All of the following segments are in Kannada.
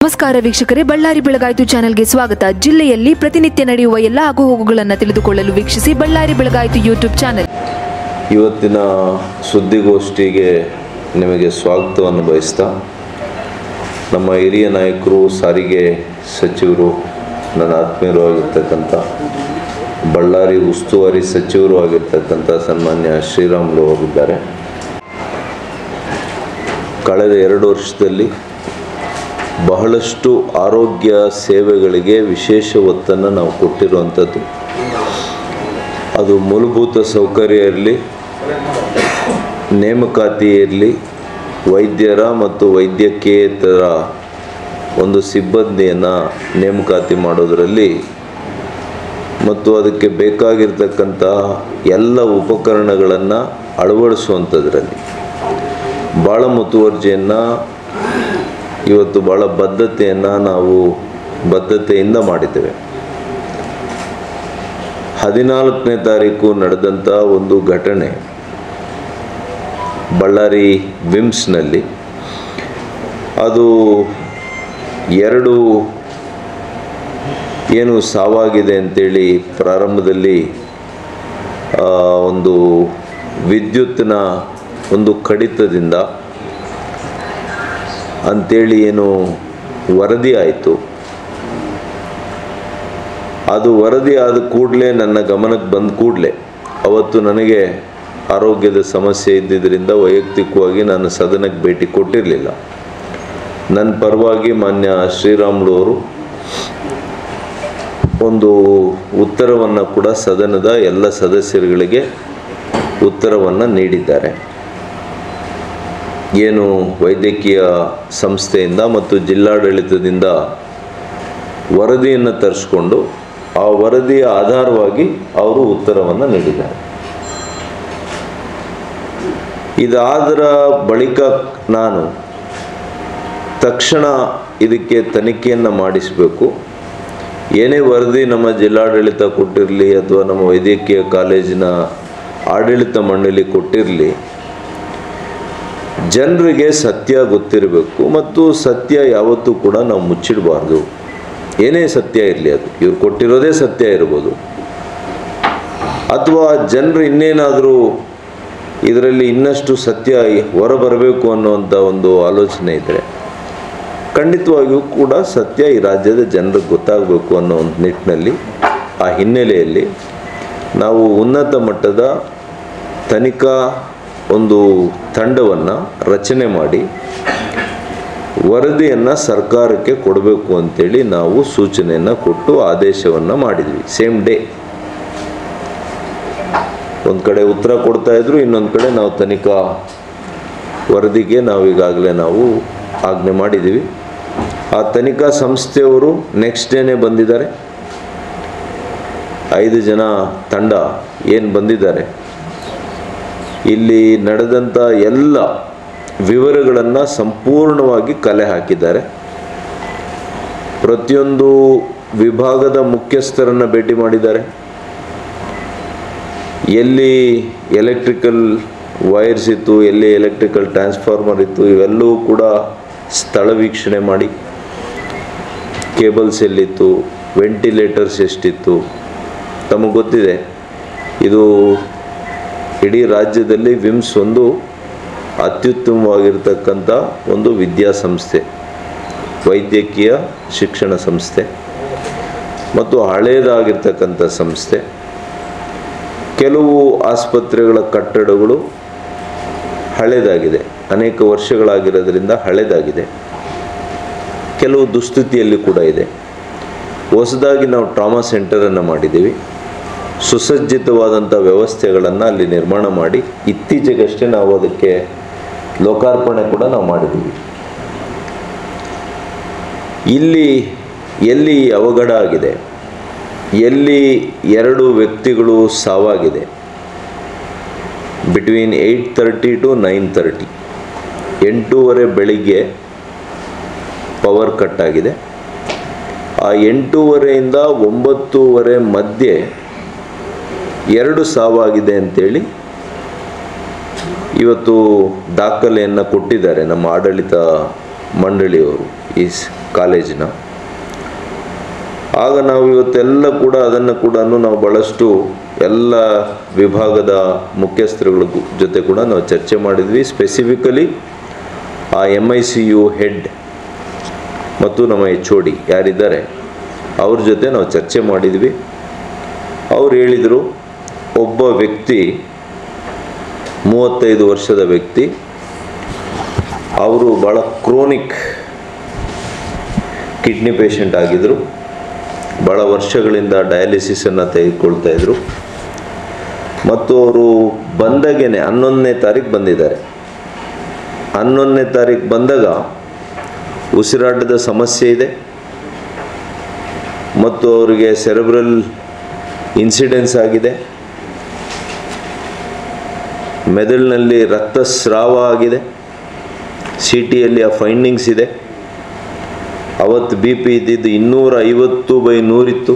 ನಮಸ್ಕಾರ ವೀಕ್ಷಕರೇ ಬಳ್ಳಾರಿ ಬೆಳಗಾಯಿತು ಚಾನೆಲ್ಗೆ ಸ್ವಾಗತ ಜಿಲ್ಲೆಯಲ್ಲಿ ಪ್ರತಿನಿತ್ಯ ನಡೆಯುವ ಎಲ್ಲ ಆಗುಹೋಗುಗಳನ್ನು ತಿಳಿದುಕೊಳ್ಳಲು ವೀಕ್ಷಿಸಿ ಬಳ್ಳಾರಿ ಬೆಳಗಾಯಿತು ಯೂಟ್ಯೂಬ್ ಚಾನೆಲ್ ಇವತ್ತಿನ ಸುದ್ದಿಗೋಷ್ಠಿಗೆ ನಿಮಗೆ ಸ್ವಾಗತವನ್ನು ಬಯಸ್ತಾ ನಮ್ಮ ಹಿರಿಯ ನಾಯಕರು ಸಾರಿಗೆ ಸಚಿವರು ನನ್ನ ಆತ್ಮೀಯರು ಆಗಿರ್ತಕ್ಕಂಥ ಬಳ್ಳಾರಿ ಉಸ್ತುವಾರಿ ಸಚಿವರು ಆಗಿರ್ತಕ್ಕಂಥ ಸನ್ಮಾನ್ಯ ಶ್ರೀರಾಮುಲು ಅವರಿದ್ದಾರೆ ಕಳೆದ ಎರಡು ವರ್ಷದಲ್ಲಿ ಬಹಳಷ್ಟು ಆರೋಗ್ಯ ಸೇವೆಗಳಿಗೆ ವಿಶೇಷ ಒತ್ತನ್ನು ನಾವು ಕೊಟ್ಟಿರುವಂಥದ್ದು ಅದು ಮೂಲಭೂತ ಸೌಕರ್ಯ ಇರಲಿ ನೇಮಕಾತಿ ಇರಲಿ ವೈದ್ಯರ ಮತ್ತು ವೈದ್ಯಕೀಯೇತರ ಒಂದು ಸಿಬ್ಬಂದಿಯನ್ನು ನೇಮಕಾತಿ ಮಾಡೋದರಲ್ಲಿ ಮತ್ತು ಅದಕ್ಕೆ ಬೇಕಾಗಿರ್ತಕ್ಕಂಥ ಎಲ್ಲ ಉಪಕರಣಗಳನ್ನು ಅಳವಡಿಸುವಂಥದ್ರಲ್ಲಿ ಭಾಳ ಮುತುವರ್ಜಿಯನ್ನು ಇವತ್ತು ಭಾಳ ಬದ್ಧತೆಯನ್ನು ನಾವು ಬದ್ಧತೆಯಿಂದ ಮಾಡಿದ್ದೇವೆ ಹದಿನಾಲ್ಕನೇ ತಾರೀಕು ನಡೆದಂಥ ಒಂದು ಘಟನೆ ಬಳ್ಳಾರಿ ವಿಮ್ಸ್ನಲ್ಲಿ ಅದು ಎರಡು ಏನು ಸಾವಾಗಿದೆ ಅಂತೇಳಿ ಪ್ರಾರಂಭದಲ್ಲಿ ಆ, ಒಂದು ವಿದ್ಯುತ್ತಿನ ಒಂದು ಕಡಿತದಿಂದ ಅಂಥೇಳಿ ಏನು ವರದಿ ಆಯಿತು ಅದು ವರದಿ ಆದ ಕೂಡಲೇ ನನ್ನ ಗಮನಕ್ಕೆ ಬಂದ ಕೂಡಲೇ ಅವತ್ತು ನನಗೆ ಆರೋಗ್ಯದ ಸಮಸ್ಯೆ ಇದ್ದಿದ್ದರಿಂದ ವೈಯಕ್ತಿಕವಾಗಿ ನಾನು ಸದನಕ್ಕೆ ಭೇಟಿ ಕೊಟ್ಟಿರಲಿಲ್ಲ ನನ್ನ ಪರವಾಗಿ ಮಾನ್ಯ ಶ್ರೀರಾಮುಲು ಅವರು ಒಂದು ಉತ್ತರವನ್ನು ಕೂಡ ಸದನದ ಎಲ್ಲ ಸದಸ್ಯರುಗಳಿಗೆ ಉತ್ತರವನ್ನು ನೀಡಿದ್ದಾರೆ ಏನು ವೈದ್ಯಕೀಯ ಸಂಸ್ಥೆಯಿಂದ ಮತ್ತು ಜಿಲ್ಲಾಡಳಿತದಿಂದ ವರದಿಯನ್ನು ತರಿಸ್ಕೊಂಡು ಆ ವರದಿಯ ಆಧಾರವಾಗಿ ಅವರು ಉತ್ತರವನ್ನು ನೀಡಿದ್ದಾರೆ ಇದಾದರ ಬಳಿಕ ನಾನು ತಕ್ಷಣ ಇದಕ್ಕೆ ತನಿಖೆಯನ್ನು ಮಾಡಿಸಬೇಕು ಏನೇ ವರದಿ ನಮ್ಮ ಜಿಲ್ಲಾಡಳಿತ ಕೊಟ್ಟಿರಲಿ ಅಥವಾ ನಮ್ಮ ವೈದ್ಯಕೀಯ ಕಾಲೇಜಿನ ಆಡಳಿತ ಮಂಡಳಿ ಕೊಟ್ಟಿರಲಿ ಜನರಿಗೆ ಸತ್ಯ ಗೊತ್ತಿರಬೇಕು ಮತ್ತು ಸತ್ಯ ಯಾವತ್ತೂ ಕೂಡ ನಾವು ಮುಚ್ಚಿಡಬಾರ್ದು ಏನೇ ಸತ್ಯ ಇರಲಿ ಅದು ಇವ್ರು ಕೊಟ್ಟಿರೋದೇ ಸತ್ಯ ಇರ್ಬೋದು ಅಥವಾ ಜನರು ಇನ್ನೇನಾದರೂ ಇದರಲ್ಲಿ ಇನ್ನಷ್ಟು ಸತ್ಯ ಹೊರಬರಬೇಕು ಅನ್ನುವಂಥ ಒಂದು ಆಲೋಚನೆ ಇದ್ದರೆ ಖಂಡಿತವಾಗಿಯೂ ಕೂಡ ಸತ್ಯ ಈ ರಾಜ್ಯದ ಜನರಿಗೆ ಗೊತ್ತಾಗಬೇಕು ಅನ್ನೋ ಒಂದು ನಿಟ್ಟಿನಲ್ಲಿ ಆ ಹಿನ್ನೆಲೆಯಲ್ಲಿ ನಾವು ಉನ್ನತ ಮಟ್ಟದ ತನಿಖಾ ಒಂದು ತಂಡವನ್ನು ರಚನೆ ಮಾಡಿ ವರದಿಯನ್ನು ಸರ್ಕಾರಕ್ಕೆ ಕೊಡಬೇಕು ಅಂತೇಳಿ ನಾವು ಸೂಚನೆಯನ್ನು ಕೊಟ್ಟು ಆದೇಶವನ್ನು ಮಾಡಿದ್ವಿ ಸೇಮ್ ಡೇ ಒಂದು ಕಡೆ ಉತ್ತರ ಕೊಡ್ತಾ ಇದ್ರು ಇನ್ನೊಂದು ಕಡೆ ನಾವು ತನಿಖಾ ವರದಿಗೆ ನಾವು ಈಗಾಗಲೇ ನಾವು ಆಜ್ಞೆ ಮಾಡಿದ್ದೀವಿ ಆ ತನಿಖಾ ಸಂಸ್ಥೆಯವರು ನೆಕ್ಸ್ಟ್ ಡೇನೇ ಬಂದಿದ್ದಾರೆ ಐದು ಜನ ತಂಡ ಏನು ಬಂದಿದ್ದಾರೆ ಇಲ್ಲಿ ನಡೆದಂಥ ಎಲ್ಲ ವಿವರಗಳನ್ನು ಸಂಪೂರ್ಣವಾಗಿ ಕಲೆ ಹಾಕಿದ್ದಾರೆ ಪ್ರತಿಯೊಂದು ವಿಭಾಗದ ಮುಖ್ಯಸ್ಥರನ್ನು ಭೇಟಿ ಮಾಡಿದ್ದಾರೆ ಎಲ್ಲಿ ಎಲೆಕ್ಟ್ರಿಕಲ್ ವೈರ್ಸ್ ಇತ್ತು ಎಲ್ಲಿ ಎಲೆಕ್ಟ್ರಿಕಲ್ ಟ್ರಾನ್ಸ್ಫಾರ್ಮರ್ ಇತ್ತು ಇವೆಲ್ಲವೂ ಕೂಡ ಸ್ಥಳ ವೀಕ್ಷಣೆ ಮಾಡಿ ಕೇಬಲ್ಸ್ ಎಲ್ಲಿತ್ತು ವೆಂಟಿಲೇಟರ್ಸ್ ಎಷ್ಟಿತ್ತು ತಮಗೆ ಗೊತ್ತಿದೆ ಇದು ಇಡೀ ರಾಜ್ಯದಲ್ಲಿ ವಿಮ್ಸ್ ಒಂದು ಅತ್ಯುತ್ತಮವಾಗಿರ್ತಕ್ಕಂಥ ಒಂದು ವಿದ್ಯಾಸಂಸ್ಥೆ ವೈದ್ಯಕೀಯ ಶಿಕ್ಷಣ ಸಂಸ್ಥೆ ಮತ್ತು ಹಳೆಯದಾಗಿರ್ತಕ್ಕಂಥ ಸಂಸ್ಥೆ ಕೆಲವು ಆಸ್ಪತ್ರೆಗಳ ಕಟ್ಟಡಗಳು ಹಳೆಯದಾಗಿದೆ ಅನೇಕ ವರ್ಷಗಳಾಗಿರೋದ್ರಿಂದ ಹಳೆಯದಾಗಿದೆ ಕೆಲವು ದುಸ್ಥಿತಿಯಲ್ಲಿ ಕೂಡ ಇದೆ ಹೊಸದಾಗಿ ನಾವು ಟ್ರಾಮಾ ಸೆಂಟರನ್ನು ಮಾಡಿದ್ದೀವಿ ಸುಸಜ್ಜಿತವಾದಂಥ ವ್ಯವಸ್ಥೆಗಳನ್ನು ಅಲ್ಲಿ ನಿರ್ಮಾಣ ಮಾಡಿ ಇತ್ತೀಚೆಗಷ್ಟೇ ನಾವು ಅದಕ್ಕೆ ಲೋಕಾರ್ಪಣೆ ಕೂಡ ನಾವು ಮಾಡಿದ್ದೀವಿ ಇಲ್ಲಿ ಎಲ್ಲಿ ಅವಘಡ ಆಗಿದೆ ಎಲ್ಲಿ ಎರಡು ವ್ಯಕ್ತಿಗಳು ಸಾವಾಗಿದೆ between eight thirty to nine thirty ಎಂಟೂವರೆ ಬೆಳಿಗ್ಗೆ ಪವರ್ ಕಟ್ ಆಗಿದೆ ಆ ಎಂಟೂವರೆಯಿಂದ ಒಂಬತ್ತೂವರೆ ಮಧ್ಯೆ ಎರಡು ಸಾವಾಗಿದೆ ಅಂತೇಳಿ ಇವತ್ತು ದಾಖಲೆಯನ್ನು ಕೊಟ್ಟಿದ್ದಾರೆ ನಮ್ಮ ಆಡಳಿತ ಮಂಡಳಿಯವರು ಈ ಸ್- ಕಾಲೇಜಿನ ಆಗ ನಾವು ಇವತ್ತೆಲ್ಲ ಕೂಡ ಅದನ್ನು ಕೂಡ ನಾವು ಭಾಳಷ್ಟು ಎಲ್ಲ ವಿಭಾಗದ ಮುಖ್ಯಸ್ಥರುಗಳ ಗು- ಜೊತೆ ಕೂಡ ನಾವು ಚರ್ಚೆ ಮಾಡಿದ್ವಿ ಸ್ಪೆಸಿಫಿಕಲಿ ಆ M I C U head ಮತ್ತು ನಮ್ಮ ಎಚ್ ಒ ಡಿ ಯಾರಿದ್ದಾರೆ ಅವ್ರ ಜೊತೆ ನಾವು ಚರ್ಚೆ ಮಾಡಿದ್ವಿ ಅವ್ರು ಹೇಳಿದರು ಒಬ್ಬ ವ್ಯಕ್ತಿ ಮೂವತ್ತೈದು ವರ್ಷದ ವ್ಯಕ್ತಿ ಅವರು ಭಾಳ ಕ್ರೋನಿಕ್ ಕಿಡ್ನಿ ಪೇಷಂಟ್ ಆಗಿದ್ದರು ಭಾಳ ವರ್ಷಗಳಿಂದ ಡಯಾಲಿಸಿಸನ್ನು ತೆಗೆದುಕೊಳ್ತಾ ಇದ್ರು ಮತ್ತು ಅವರು ಬಂದಾಗೇನೆ ಹನ್ನೊಂದನೇ ತಾರೀಕು ಬಂದಿದ್ದಾರೆ ಹನ್ನೊಂದನೇ ತಾರೀಕು ಬಂದಾಗ ಉಸಿರಾಟದ ಸಮಸ್ಯೆ ಇದೆ ಮತ್ತು ಅವರಿಗೆ ಸೆರೆಬ್ರಲ್ ಇನ್ಸಿಡೆನ್ಸ್ ಆಗಿದೆ ಮೆದುಳಿನಲ್ಲಿ ರಕ್ತಸ್ರಾವ ಆಗಿದೆ ಸಿ ಟಿಯಲ್ಲಿ ಆ ಫೈಂಡಿಂಗ್ಸ್ ಇದೆ ಅವತ್ತು ಬಿ ಪಿ ಇದ್ದಿದ್ದು ಇನ್ನೂರ ಐವತ್ತು ಬೈ ನೂರಿತ್ತು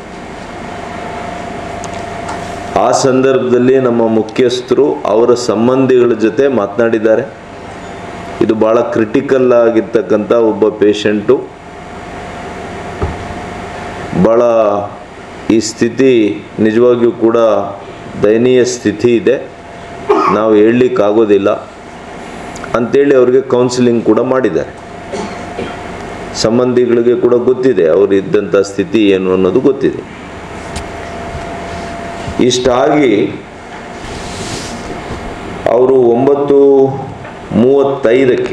ಆ ಸಂದರ್ಭದಲ್ಲಿ ನಮ್ಮ ಮುಖ್ಯಸ್ಥರು ಅವರ ಸಂಬಂಧಿಗಳ ಜೊತೆ ಮಾತನಾಡಿದ್ದಾರೆ ಇದು ಭಾಳ ಕ್ರಿಟಿಕಲ್ ಆಗಿರ್ತಕ್ಕಂಥ ಒಬ್ಬ ಪೇಷಂಟು ಭಾಳ ಈ ಸ್ಥಿತಿ ನಿಜವಾಗಿಯೂ ಕೂಡ ದಯನೀಯ ಸ್ಥಿತಿ ಇದೆ ನಾವು ಹೇಳಲಿಕ್ಕಾಗೋದಿಲ್ಲ ಅಂಥೇಳಿ ಅವ್ರಿಗೆ ಕೌನ್ಸಿಲಿಂಗ್ ಕೂಡ ಮಾಡಿದ್ದಾರೆ ಸಂಬಂಧಿಗಳಿಗೆ ಕೂಡ ಗೊತ್ತಿದೆ ಅವರು ಇದ್ದಂಥ ಸ್ಥಿತಿ ಏನು ಅನ್ನೋದು ಗೊತ್ತಿದೆ ಇಷ್ಟಾಗಿ ಅವರು ಒಂಬತ್ತು ಮೂವತ್ತೈದಕ್ಕೆ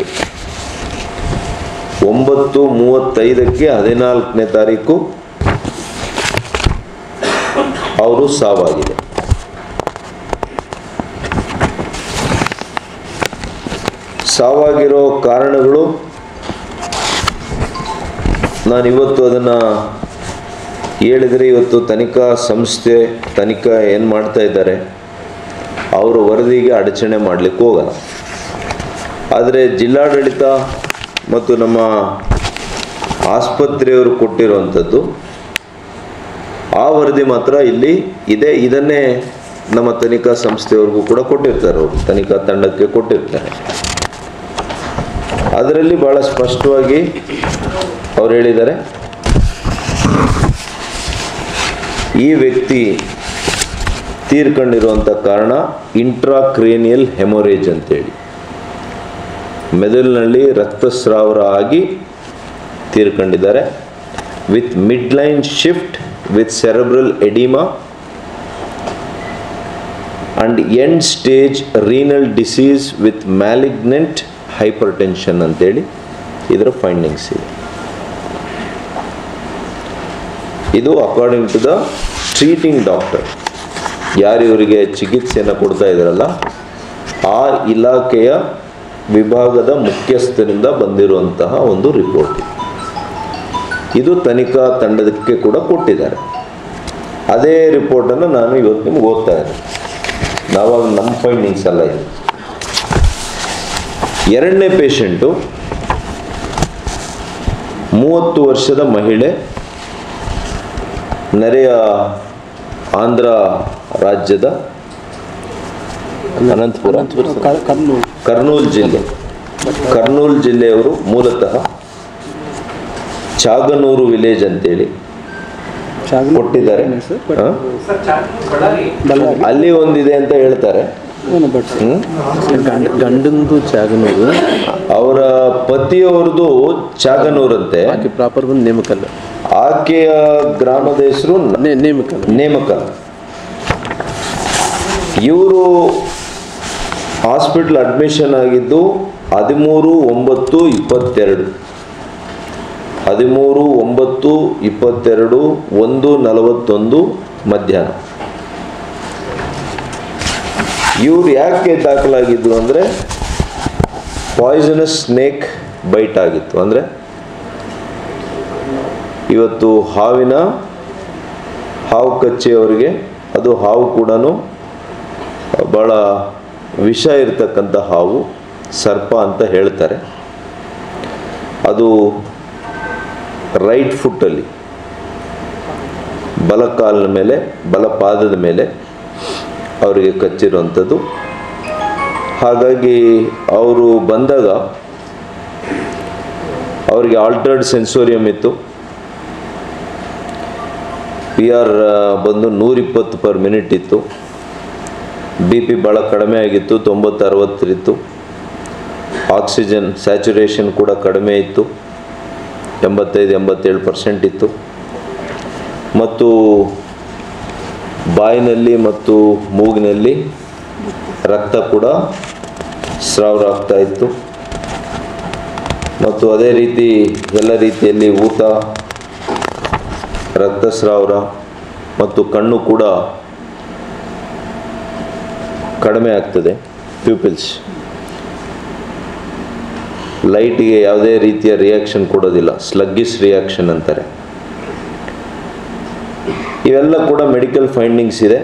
ಒಂಬತ್ತು ಮೂವತ್ತೈದಕ್ಕೆ ಹದಿನಾಲ್ಕನೇ ತಾರೀಕು ಅವರು ಸಾವಾಗಿದೆ ಸಾವಾಗಿರೋ ಕಾರಣಗಳು ನಾನು ಇವತ್ತು ಅದನ್ನು ಹೇಳಿದರೆ ಇವತ್ತು ತನಿಖಾ ಸಂಸ್ಥೆ ತನಿಖಾ ಏನು ಮಾಡ್ತಾ ಇದ್ದಾರೆ ಅವರ ವರದಿಗೆ ಅಡಚಣೆ ಮಾಡಲಿಕ್ಕೆ ಹೋಗಲ್ಲ ಆದರೆ ಜಿಲ್ಲಾಡಳಿತ ಮತ್ತು ನಮ್ಮ ಆಸ್ಪತ್ರೆಯವರು ಕೊಟ್ಟಿರುವಂಥದ್ದು ಆ ವರದಿ ಮಾತ್ರ ಇಲ್ಲಿ ಇದೆ ಇದನ್ನೇ ನಮ್ಮ ತನಿಖಾ ಸಂಸ್ಥೆಯವ್ರಿಗೂ ಕೂಡ ಕೊಟ್ಟಿರ್ತಾರೆ ಅವರು ತನಿಖಾ ತಂಡಕ್ಕೆ ಕೊಟ್ಟಿರ್ತಾರೆ ಅದರಲ್ಲಿ ಭಾಳ ಸ್ಪಷ್ಟವಾಗಿ ಅವ್ರು ಹೇಳಿದ್ದಾರೆ ಈ ವ್ಯಕ್ತಿ ತೀರ್ಕೊಂಡಿರುವಂಥ ಕಾರಣ ಇಂಟ್ರಾಕ್ರೇನಿಯಲ್ ಹೆಮೊರೇಜ್ ಅಂತೇಳಿ ಮೆದುಳಿನಲ್ಲಿ ರಕ್ತಸ್ರಾವ ಆಗಿ ತೀರ್ಕೊಂಡಿದ್ದಾರೆ with midline shift with cerebral edema and end stage renal disease with malignant hypertension ಅಂತೇಳಿ ಇದರ ಫೈಂಡಿಂಗ್ಸ್ ಇದೆ ಇದು according to the treating doctor ಯಾರು ಇವರಿಗೆ ಚಿಕಿತ್ಸೆಯನ್ನು ಕೊಡ್ತಾ ಇದ್ದಾರಲ್ಲ ಆ ಇಲಾಖೆಯ ವಿಭಾಗದ ಮುಖ್ಯಸ್ಥರಿಂದ ಬಂದಿರುವಂತಹ ಒಂದು ರಿಪೋರ್ಟ್ ಇದು. ಇದು ತನಿಖಾ ತಂಡಕ್ಕೆ ಕೂಡ ಕೊಟ್ಟಿದ್ದಾರೆ ಅದೇ ರಿಪೋರ್ಟನ್ನು ನಾನು ಇವತ್ತು ನಿಮ್ಗೆ ಓದ್ತಾ ಇದ್ದೇನೆ ನಾವಾಗ ನಮ್ಮ ಫೈಂಡಿಂಗ್ಸ್ ಅಲ್ಲ ಇದು ಎರಡನೇ ಪೇಷಂಟು ಮೂವತ್ತು ವರ್ಷದ ಮಹಿಳೆ ನೆರೆಯ ಆಂಧ್ರ ರಾಜ್ಯದ ಅನಂತಪುರ ಕರ್ನೂಲ್ ಕರ್ನೂಲ್ ಜಿಲ್ಲೆ ಕರ್ನೂಲ್ ಜಿಲ್ಲೆಯವರು ಮೂಲತಃ ಚಾಗನೂರು ವಿಲೇಜ್ ಅಂತೇಳಿ ಕೊಟ್ಟಿದ್ದಾರೆ ಹಾ? ಬಳ್ಳಾರಿ ಅಲ್ಲಿ ಒಂದಿದೆ ಅಂತ ಹೇಳ್ತಾರೆ ಏನು ಬಟ್ ಹ್ಮ್? ಗಂಡಂದು ಚಾಗನೂರು ಅವರ ಪತಿಯವ್ರದ್ದು ಚಾಗನೂರಂತೆ ಆಕೆ ಪ್ರಾಪರ್ ಬಂದು ನೇಮಕಲ್ಲ ಆಕೆಯ ಗ್ರಾಮದ ಹೆಸರು ನೇ ನೇಮಕಲ್ಲ ನೇಮಕ ಇವರು ಹಾಸ್ಪಿಟ್ಲ್ ಅಡ್ಮಿಷನ್ ಆಗಿದ್ದು ಹದಿಮೂರು ಒಂಬತ್ತು ಇಪ್ಪತ್ತೆರಡು ಹದಿಮೂರು ಒಂಬತ್ತು ಇಪ್ಪತ್ತೆರಡು ಒಂದು ನಲವತ್ತೊಂದು ಮಧ್ಯಾಹ್ನ ಇವ್ರು ಯಾಕೆ ದಾಖಲಾಗಿದ್ರು ಅಂದರೆ ಪಾಯ್ಸನಸ್ ಸ್ನೇಕ್ ಬೈಟ್ ಆಗಿತ್ತು ಅಂದರೆ ಇವತ್ತು ಹಾವಿನ ಹಾವು ಕಚ್ಚಿ ಅವರಿಗೆ ಅದು ಹಾವು ಕೂಡ ಭಾಳ ವಿಷ ಇರತಕ್ಕಂಥ ಹಾವು ಸರ್ಪ ಅಂತ ಹೇಳ್ತಾರೆ ಅದು ರೈಟ್ ಫುಟ್ಟಲ್ಲಿ ಬಲಕಾಲಿನ ಮೇಲೆ ಬಲಪಾದದ ಮೇಲೆ ಅವರಿಗೆ ಕಚ್ಚಿರುವಂಥದ್ದು ಹಾಗಾಗಿ ಅವರು ಬಂದಾಗ ಅವರಿಗೆ ಆಲ್ಟರ್ಡ್ ಸೆನ್ಸೋರಿಯಮ್ ಇತ್ತು ಪಿ ಆರ್ ಬಂದು ನೂರಿಪ್ಪತ್ತು ಪರ್ ಮಿನಿಟ್ ಇತ್ತು ಬಿ ಪಿ ಭಾಳ ಕಡಿಮೆ ಆಗಿತ್ತು ತೊಂಬತ್ತು ಅರವತ್ತರಿತ್ತು ಆಕ್ಸಿಜನ್ ಸ್ಯಾಚುರೇಷನ್ ಕೂಡ ಕಡಿಮೆ ಇತ್ತು ಎಂಬತ್ತೈದು ಎಂಬತ್ತೇಳು ಪರ್ಸೆಂಟ್ ಇತ್ತು ಮತ್ತು ಬಾಯಿನಲ್ಲಿ ಮತ್ತು ಮೂಗಿನಲ್ಲಿ ರಕ್ತ ಕೂಡ ಸ್ರಾವ ಆಗ್ತಾ ಇತ್ತು ಮತ್ತು ಅದೇ ರೀತಿ ಎಲ್ಲ ರೀತಿಯಲ್ಲಿ ಊತ ರಕ್ತಸ್ರಾವ ಮತ್ತು ಕಣ್ಣು ಕೂಡ ಕಡಿಮೆ ಆಗ್ತದೆ ಪ್ಯೂಪಿಲ್ಸ್ ಲೈಟಿಗೆ ಯಾವುದೇ ರೀತಿಯ ರಿಯಾಕ್ಷನ್ ಕೊಡೋದಿಲ್ಲ ಸ್ಲಗ್ಗಿಸ್ ರಿಯಾಕ್ಷನ್ ಅಂತಾರೆ ಇವೆಲ್ಲ ಕೂಡ ಮೆಡಿಕಲ್ ಫೈಂಡಿಂಗ್ಸ್ ಇದೆ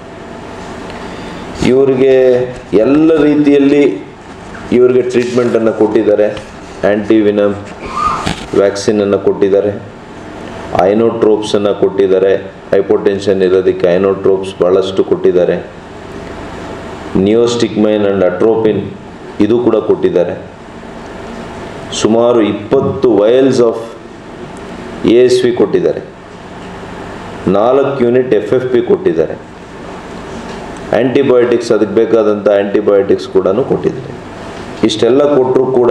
ಇವರಿಗೆ ಎಲ್ಲ ರೀತಿಯಲ್ಲಿ ಇವರಿಗೆ ಟ್ರೀಟ್ಮೆಂಟನ್ನು ಕೊಟ್ಟಿದ್ದಾರೆ ಆ್ಯಂಟಿವಿನಮ್ ವ್ಯಾಕ್ಸಿನನ್ನು ಕೊಟ್ಟಿದ್ದಾರೆ ಐನೋಟ್ರೋಪ್ಸನ್ನು ಕೊಟ್ಟಿದ್ದಾರೆ ಹೈಪೋಟೆನ್ಷನ್ ಇರೋದಕ್ಕೆ ಐನೋಟ್ರೋಪ್ಸ್ ಭಾಳಷ್ಟು ಕೊಟ್ಟಿದ್ದಾರೆ ನಿಯೋಸ್ಟಿಕ್ಮೈನ್ ಆ್ಯಂಡ್ ಅಟ್ರೋಪಿನ್ ಇದು ಕೂಡ ಕೊಟ್ಟಿದ್ದಾರೆ ಸುಮಾರು ಇಪ್ಪತ್ತು vials of A S V ಕೊಟ್ಟಿದ್ದಾರೆ ನಾಲ್ಕು ಯೂನಿಟ್ ಎಫ್ ಎಫ್ ಪಿ ಕೊಟ್ಟಿದ್ದಾರೆ ಆ್ಯಂಟಿಬಯೋಟಿಕ್ಸ್ ಅದಕ್ಕೆ ಬೇಕಾದಂಥ ಆ್ಯಂಟಿಬಯೋಟಿಕ್ಸ್ ಕೂಡ ಕೊಟ್ಟಿದ್ದಾರೆ ಇಷ್ಟೆಲ್ಲ ಕೊಟ್ಟರು ಕೂಡ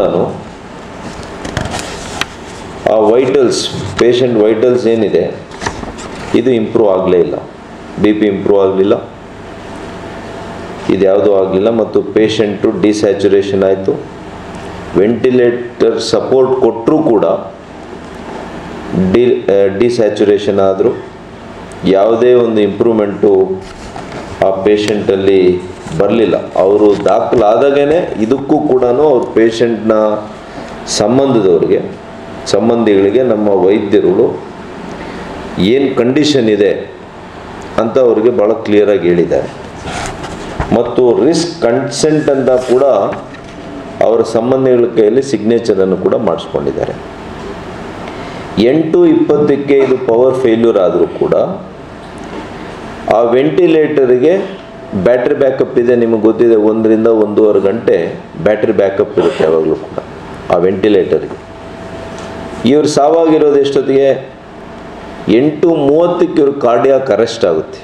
ಆ ವೈಟಲ್ಸ್ ಪೇಷಂಟ್ ವೈಟಲ್ಸ್ ಏನಿದೆ ಇದು ಇಂಪ್ರೂವ್ ಆಗಲೇ ಇಲ್ಲ ಬಿ ಪಿ ಇಂಪ್ರೂವ್ ಆಗಲಿಲ್ಲ ಇದ್ಯಾವುದೂ ಆಗಲಿಲ್ಲ ಮತ್ತು ಪೇಷಂಟು ಡಿಸ್ಯಾಚುರೇಷನ್ ಆಯಿತು ವೆಂಟಿಲೇಟರ್ ಸಪೋರ್ಟ್ ಕೊಟ್ಟರೂ ಕೂಡ ಡಿ ಡಿಸ್ಯಾಚುರೇಷನ್ ಆದರು ಯಾವುದೇ ಒಂದು ಇಂಪ್ರೂವ್ಮೆಂಟು ಆ ಪೇಷಂಟಲ್ಲಿ ಬರಲಿಲ್ಲ ಅವರು ದಾಖಲಾದಾಗೇ ಇದಕ್ಕೂ ಕೂಡ ಅವ್ರ ಪೇಷಂಟ್ನ ಸಂಬಂಧದವ್ರಿಗೆ ಸಂಬಂಧಿಗಳಿಗೆ ನಮ್ಮ ವೈದ್ಯರುಗಳು ಏನು ಕಂಡೀಷನ್ ಇದೆ ಅಂತ ಅವ್ರಿಗೆ ಭಾಳ ಕ್ಲಿಯರಾಗಿ ಹೇಳಿದ್ದಾರೆ ಮತ್ತು ರಿಸ್ಕ್ ಕನ್ಸೆಂಟ್ ಅಂತ ಕೂಡ ಅವರ ಸಂಬಂಧಿಗಳ ಕೈಯಲ್ಲಿ ಸಿಗ್ನೇಚರನ್ನು ಕೂಡ ಮಾಡಿಸ್ಕೊಂಡಿದ್ದಾರೆ ಎಂಟು ಇಪ್ಪತ್ತಕ್ಕೆ ಇದು ಪವರ್ ಫೇಲ್ಯೂರ್ ಆದರೂ ಕೂಡ ಆ ವೆಂಟಿಲೇಟರಿಗೆ ಬ್ಯಾಟ್ರಿ ಬ್ಯಾಕಪ್ ಇದೆ ನಿಮಗೆ ಗೊತ್ತಿದೆ ಒಂದರಿಂದ ಒಂದೂವರೆ ಗಂಟೆ ಬ್ಯಾಟ್ರಿ ಬ್ಯಾಕಪ್ ಇರುತ್ತೆ ಯಾವಾಗಲೂ ಕೂಡ ಆ ವೆಂಟಿಲೇಟರ್ಗೆ ಇವ್ರು ಸಾವಾಗಿರೋದು ಎಷ್ಟೊತ್ತಿಗೆ ಎಂಟು ಮೂವತ್ತಕ್ಕೆ ಇವ್ರ ಕಾರ್ಡಿಯಾಕ್ ಅರೆಸ್ಟ್ ಆಗುತ್ತೆ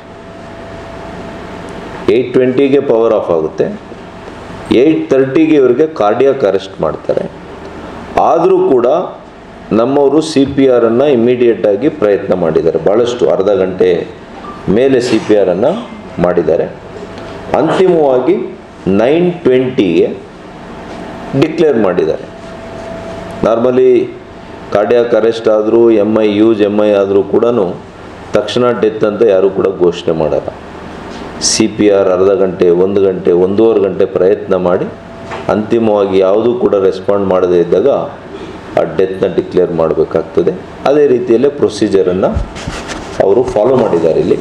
ಏಯ್ಟ್ ಟ್ವೆಂಟಿಗೆ ಪವರ್ ಆಫ್ ಆಗುತ್ತೆ ಏಯ್ಟ್ ತರ್ಟಿಗೆ ಇವರಿಗೆ ಕಾರ್ಡಿಯಾಕ್ ಅರೆಸ್ಟ್ ಮಾಡ್ತಾರೆ ಆದರೂ ಕೂಡ ನಮ್ಮವರು ಸಿ ಪಿ ಆರನ್ನು ಇಮ್ಮಿಡಿಯೇಟಾಗಿ ಪ್ರಯತ್ನ ಮಾಡಿದ್ದಾರೆ ಭಾಳಷ್ಟು ಅರ್ಧ ಗಂಟೆ ಮೇಲೆ ಸಿ ಪಿ ಆರನ್ನು ಮಾಡಿದ್ದಾರೆ ಅಂತಿಮವಾಗಿ ನೈನ್ ಟ್ವೆಂಟಿಗೆ ಡಿಕ್ಲೇರ್ ಮಾಡಿದ್ದಾರೆ ನಾರ್ಮಲಿ ಕಾರ್ಡಿಯಾಕ್ ಅರೆಸ್ಟ್ ಆದರೂ M I use M I ಆದರೂ ಕೂಡ ತಕ್ಷಣ ಡೆತ್ ಅಂತ ಯಾರೂ ಕೂಡ ಘೋಷಣೆ ಮಾಡಲ್ಲ ಸಿ ಪಿ ಆರ್ ಅರ್ಧ ಗಂಟೆ ಒಂದು ಗಂಟೆ ಒಂದೂವರೆ ಗಂಟೆ ಪ್ರಯತ್ನ ಮಾಡಿ ಅಂತಿಮವಾಗಿ ಯಾವುದೂ ಕೂಡ ರೆಸ್ಪಾಂಡ್ ಮಾಡದೇ ಇದ್ದಾಗ ಆ ಡೆತ್ನ ಡಿಕ್ಲೇರ್ ಮಾಡಬೇಕಾಗ್ತದೆ ಅದೇ ರೀತಿಯಲ್ಲೇ ಪ್ರೊಸೀಜರನ್ನು ಅವರು ಫಾಲೋ ಮಾಡಿದ್ದಾರೆ ಇಲ್ಲಿ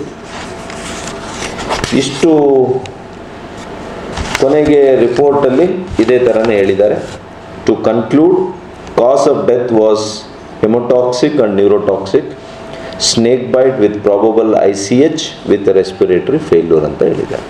ಇಷ್ಟು ಕೊನೆಗೆ ರಿಪೋರ್ಟಲ್ಲಿ ಇದೇ ಥರನೇ ಹೇಳಿದ್ದಾರೆ to conclude cause of death was haemotoxic and neurotoxic snake bite with probable I C H with respiratory failure ಅಂತ ಹೇಳಿದ್ದಾರೆ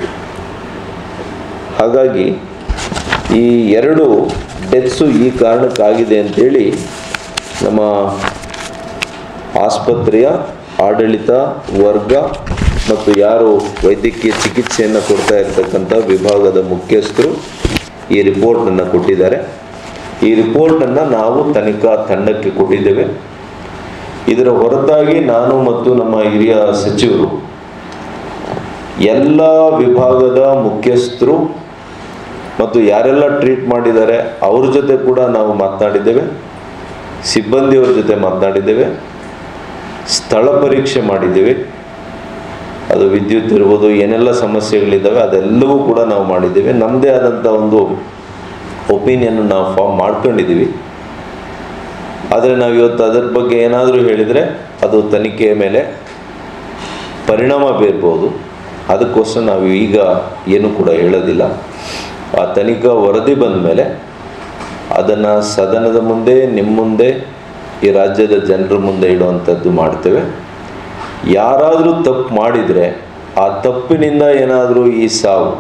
ಹಾಗಾಗಿ ಈ ಎರಡು ಡೆತ್ಸು ಈ ಕಾರಣಕ್ಕಾಗಿದೆ ಅಂತೇಳಿ ನಮ್ಮ ಆಸ್ಪತ್ರೆಯ ಆಡಳಿತ ವರ್ಗ ಮತ್ತು ಯಾರು ವೈದ್ಯಕೀಯ ಚಿಕಿತ್ಸೆಯನ್ನು ಕೊಡ್ತಾ ಇರತಕ್ಕಂಥ ವಿಭಾಗದ ಮುಖ್ಯಸ್ಥರು ಈ ರಿಪೋರ್ಟನ್ನು ಕೊಟ್ಟಿದ್ದಾರೆ ಈ ರಿಪೋರ್ಟನ್ನು ನಾವು ತನಿಖಾ ತಂಡಕ್ಕೆ ಕೊಟ್ಟಿದ್ದೇವೆ ಇದರ ಹೊರತಾಗಿ ನಾನು ಮತ್ತು ನಮ್ಮ ಹಿರಿಯ ಸಚಿವರು ಎಲ್ಲ ವಿಭಾಗದ ಮುಖ್ಯಸ್ಥರು ಮತ್ತು ಯಾರೆಲ್ಲ ಟ್ರೀಟ್ ಮಾಡಿದ್ದಾರೆ ಅವ್ರ ಜೊತೆ ಕೂಡ ನಾವು ಮಾತನಾಡಿದ್ದೇವೆ ಸಿಬ್ಬಂದಿಯವ್ರ ಜೊತೆ ಮಾತನಾಡಿದ್ದೇವೆ ಸ್ಥಳ ಪರೀಕ್ಷೆ ಮಾಡಿದ್ದೇವೆ ಅದು ವಿದ್ಯುತ್ ಇರ್ಬೋದು ಏನೆಲ್ಲ ಸಮಸ್ಯೆಗಳಿದ್ದಾವೆ ಅದೆಲ್ಲವೂ ಕೂಡ ನಾವು ಮಾಡಿದ್ದೇವೆ ನಮ್ಮದೇ ಆದಂಥ ಒಂದು ಒಪಿನಿಯನ್ನು ನಾವು ಫಾರ್ಮ್ ಮಾಡ್ಕೊಂಡಿದ್ದೀವಿ ಆದರೆ ನಾವು ಇವತ್ತು ಅದರ ಬಗ್ಗೆ ಏನಾದರೂ ಹೇಳಿದರೆ ಅದು ತನಿಖೆಯ ಮೇಲೆ ಪರಿಣಾಮ ಬೀರ್ಬೋದು ಅದಕ್ಕೋಸ್ಕರ ನಾವು ಈಗ ಏನೂ ಕೂಡ ಹೇಳೋದಿಲ್ಲ ಆ ತನಿಖಾ ವರದಿ ಬಂದ ಮೇಲೆ ಅದನ್ನು ಸದನದ ಮುಂದೆ ನಿಮ್ಮ ಮುಂದೆ ಈ ರಾಜ್ಯದ ಜನರ ಮುಂದೆ ಇಡುವಂಥದ್ದು ಮಾಡ್ತೇವೆ ಯಾರಾದರೂ ತಪ್ಪು ಮಾಡಿದರೆ ಆ ತಪ್ಪಿನಿಂದ ಏನಾದರೂ ಈ ಸಾವು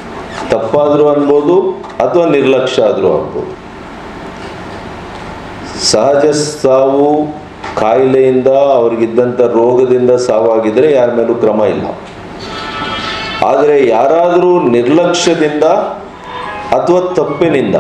ತಪ್ಪಾದರೂ ಅನ್ಬೋದು ಅಥವಾ ನಿರ್ಲಕ್ಷ್ಯ ಆದರೂ ಆಗ್ಬೋದು ಸಹಜ ಸಾವು ಕಾಯಿಲೆಯಿಂದ ಅವ್ರಿಗಿದ್ದಂಥ ರೋಗದಿಂದ ಸಾವಾಗಿದ್ದರೆ ಯಾರ ಮೇಲೂ ಕ್ರಮ ಇಲ್ಲ ಆದರೆ ಯಾರಾದರೂ ನಿರ್ಲಕ್ಷ್ಯದಿಂದ ಅಥವಾ ತಪ್ಪಿನಿಂದ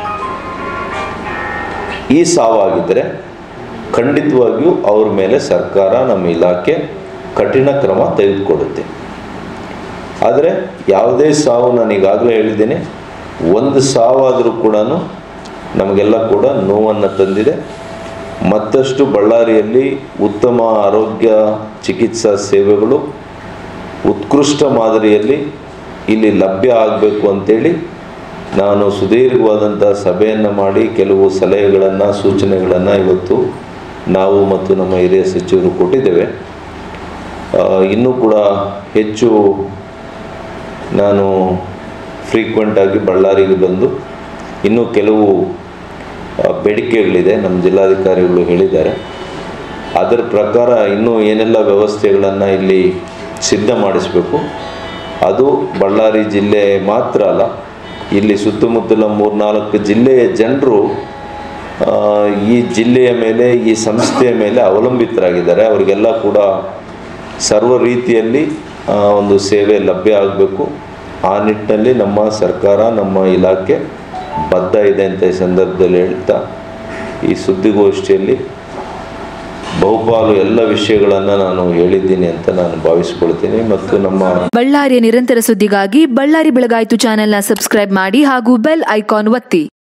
ಈ ಸಾವಾಗಿದ್ದರೆ ಖಂಡಿತವಾಗಿಯೂ ಅವ್ರ ಮೇಲೆ ಸರ್ಕಾರ ನಮ್ಮ ಇಲಾಖೆ ಕಠಿಣ ಕ್ರಮ ತೆಗೆದುಕೊಡುತ್ತೆ ಆದರೆ ಯಾವುದೇ ಸಾವು ನಾನು ಈಗಾಗಲೇ ಹೇಳಿದ್ದೀನಿ ಒಂದು ಸಾವಾದರೂ ಕೂಡ ನಮಗೆಲ್ಲ ಕೂಡ ನೋವನ್ನು ತಂದಿದೆ ಮತ್ತಷ್ಟು ಬಳ್ಳಾರಿಯಲ್ಲಿ ಉತ್ತಮ ಆರೋಗ್ಯ ಚಿಕಿತ್ಸಾ ಸೇವೆಗಳು ಉತ್ಕೃಷ್ಟ ಮಾದರಿಯಲ್ಲಿ ಇಲ್ಲಿ ಲಭ್ಯ ಆಗಬೇಕು ಅಂತೇಳಿ ನಾನು ಸುದೀರ್ಘವಾದಂಥ ಸಭೆಯನ್ನು ಮಾಡಿ ಕೆಲವು ಸಲಹೆಗಳನ್ನು ಸೂಚನೆಗಳನ್ನು ಇವತ್ತು ನಾವು ಮತ್ತು ನಮ್ಮ ಹಿರಿಯ ಸಚಿವರು ಕೊಟ್ಟಿದ್ದೇವೆ ಆ, ಇನ್ನೂ ಕೂಡ ಹೆಚ್ಚು ನಾನು ಫ್ರೀಕ್ವೆಂಟಾಗಿ ಬಳ್ಳಾರಿಗೆ ಬಂದು ಇನ್ನೂ ಕೆಲವು ಆ, ಬೇಡಿಕೆಗಳಿದೆ ನಮ್ಮ ಜಿಲ್ಲಾಧಿಕಾರಿಗಳು ಹೇಳಿದ್ದಾರೆ ಅದರ ಪ್ರಕಾರ ಇನ್ನೂ ಏನೆಲ್ಲ ವ್ಯವಸ್ಥೆಗಳನ್ನು ಇಲ್ಲಿ ಸಿದ್ಧ ಮಾಡಿಸಬೇಕು ಅದು ಬಳ್ಳಾರಿ ಜಿಲ್ಲೆ ಮಾತ್ರ ಅಲ್ಲ ಇಲ್ಲಿ ಸುತ್ತಮುತ್ತಲ ಮೂರ್ನಾಲ್ಕು ಜಿಲ್ಲೆಯ ಜನರು ಆ, ಈ ಜಿಲ್ಲೆಯ ಮೇಲೆ ಈ ಸಂಸ್ಥೆಯ ಮೇಲೆ ಅವಲಂಬಿತರಾಗಿದ್ದಾರೆ ಅವರಿಗೆಲ್ಲ ಕೂಡ ಸರ್ವ ರೀತಿಯಲ್ಲಿ ಆ, ಒಂದು ಸೇವೆ ಲಭ್ಯ ಆಗಬೇಕು ಆ ನಿಟ್ಟಿನಲ್ಲಿ ನಮ್ಮ ಸರ್ಕಾರ ನಮ್ಮ ಇಲಾಖೆ ಬದ್ಧ ಇದೆ ಅಂತ ಈ ಸಂದರ್ಭದಲ್ಲಿ ಹೇಳ್ತಾ ಈ ಸುದ್ದಿಗೋಷ್ಠಿಯಲ್ಲಿ ಬಹುಪಾಲು ಎಲ್ಲ ವಿಷಯಗಳನ್ನು ನಾನು ಹೇಳಿದ್ದೀನಿ ಅಂತ ನಾನು ಭಾವಿಸ್ಕೊಳ್ತೀನಿ ಮತ್ತು ನಮ್ಮ ಬಳ್ಳಾರಿಯ ನಿರಂತರ ಸುದ್ದಿಗಾಗಿ ಬಳ್ಳಾರಿ ಬೆಳಗಾಯಿತು ಚಾನೆಲ್ನ ಸಬ್ಸ್ಕ್ರೈಬ್ ಮಾಡಿ ಹಾಗೂ ಬೆಲ್ ಐಕಾನ್ ಒತ್ತಿ